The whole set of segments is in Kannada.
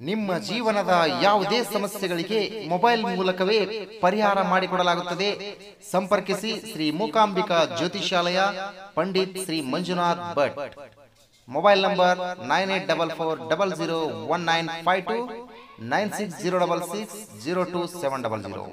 ನಿಮ್ಮ ಜೀವನದ ಯಾವುದೇ ಸಮಸ್ಯೆಗಳಿಗೆ ಮೊಬೈಲ್ ಮೂಲಕವೇ ಪರಿಹಾರ ಮಾಡಿಕೊಡಲಾಗುತ್ತದೆ ಸಂಪರ್ಕಿಸಿ ಶ್ರೀ ಮೂಕಾಂಬಿಕಾ ಜ್ಯೋತಿಷಾಲಯ Pandit Shri Manjunath Bhat mobile number nine eight double four double zero one nine five two nine six zero double six zero two seven double zero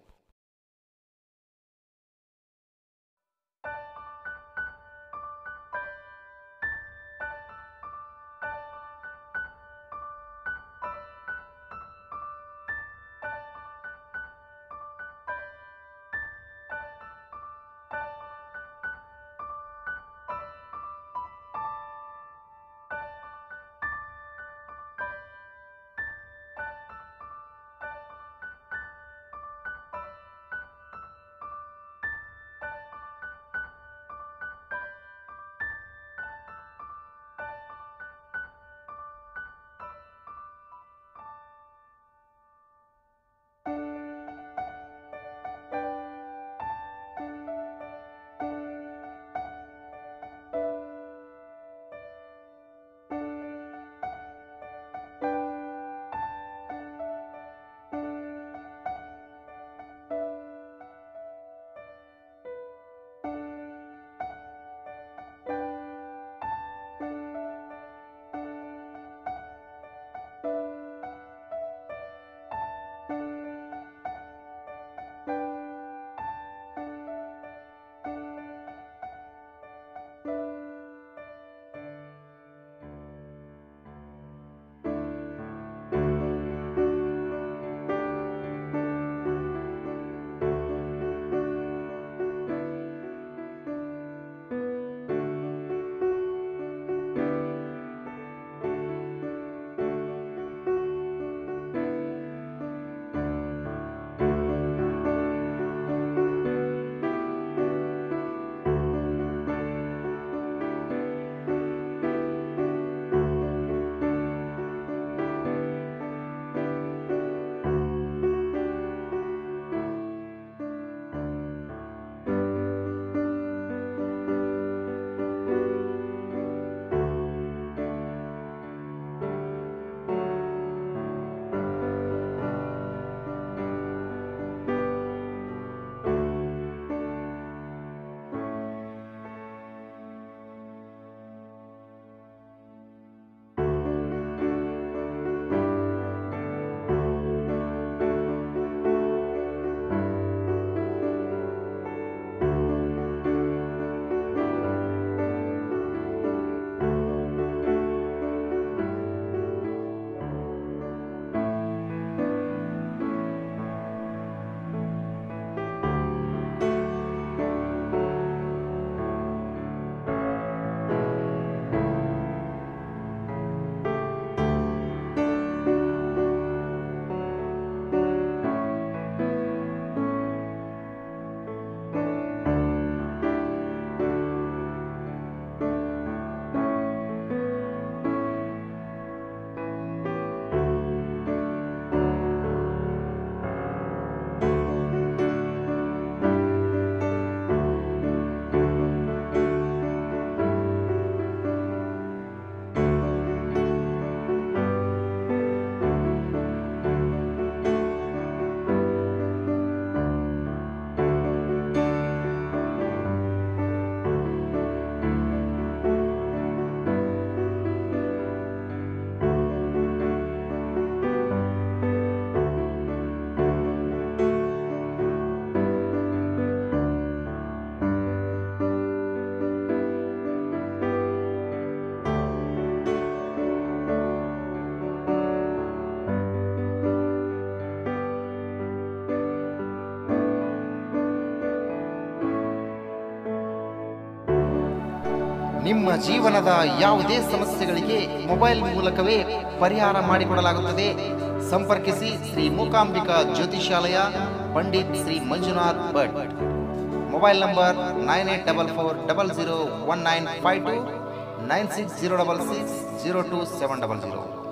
ನಿಮ್ಮ ಜೀವನದ ಯಾವುದೇ ಸಮಸ್ಯೆಗಳಿಗೆ ಮೊಬೈಲ್ ಮೂಲಕವೇ ಪರಿಹಾರ ಮಾಡಿಕೊಡಲಾಗುತ್ತದೆ ಸಂಪರ್ಕಿಸಿ ಶ್ರೀ ಮೂಕಾಂಬಿಕಾ ಜ್ಯೋತಿಷಾಲಯ Pandit Shri Manjunath Bhat mobile number nine eight double four double zero one nine five two nine six zero double six zero two seven double zero